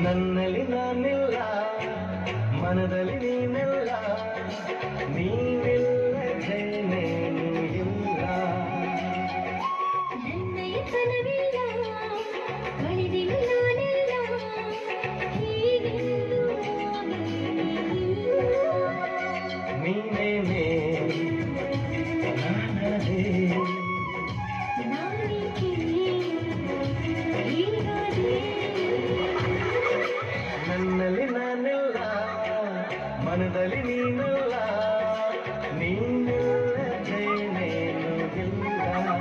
ನನ್ನಲ್ಲಿ ನಾನಿಲ್ಲ ಮನದಲ್ಲಿ ನೀನೆಲ್ಲ ನೀನಿಲ್ಲದೇನೇನು ಇಲ್ಲ ನನ್ನಯ ಕನವಿಲ್ಲ ಕಳೆದಿಲ್ಲ ನಾನೆಲ್ಲ ಹೀಗೆಂದು ನೀನೇನೇ ನಾನದೇ ನಾನೇಕೆ ಹೀಗಾದೆ ನನ್ನಲ್ಲಿ ನಾನಿಲ್ಲ ಮನದಲ್ಲಿ ನೀನಲ್ಲ ನೀನಿಲ್ಲದೇನೇನು ಇಲ್ಲ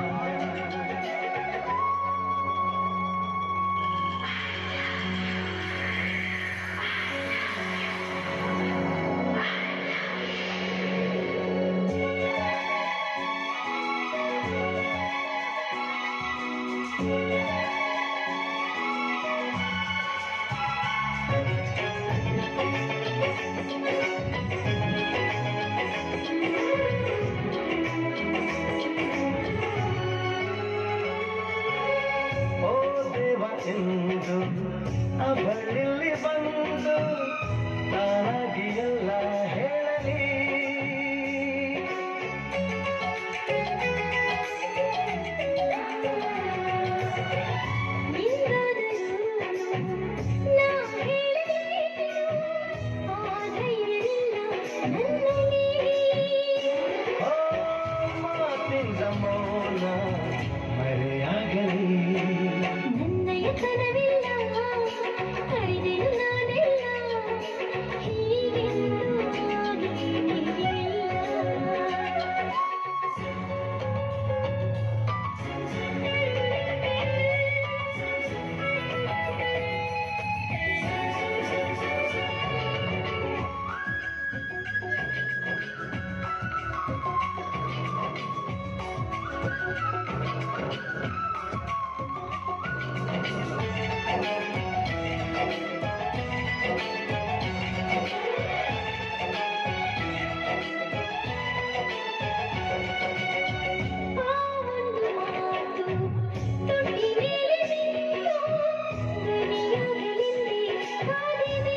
ಓ ದೇವ ಎಂದು ಅವಳಿಲ್ಲಿ ಬಂದು ತಾನಾಗಿ ಎಲ್ಲ ಹೇಳಲಿ ನಿಂದಾದರೂ ನಾ ಹೇಳಲೇನು ಆ ಧೈರ್ಯವಿಲ್ಲ ನನ್ನಲ್ಲಿ ಓ ಮಾತಿಂದ ಮೌನ ಮರೆಯಾಗಲಿ ನನ್ನಯ ಕನವಿಲ್ಲ ಕಳೆದೆನು ನಾನೆಲ್ಲ ಹೀಗೆಂದು ಆಗಿಲ್ಲ ಆ ಒಂದು ಮಾತು ತುಟಿ ಮೇಲೆ ನಿಂತು ಧ್ವನಿಯಾಗಲೆಂದೇ ಕಾದಿದೆ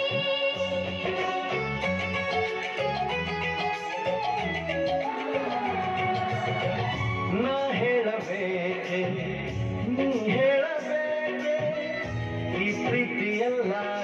ನಾ ಹೇಳಬೇಕೆ ನೀ ಹೇಳಬೇಕೆ ಈ ಪ್ರೀತಿಯೆಲ್ಲ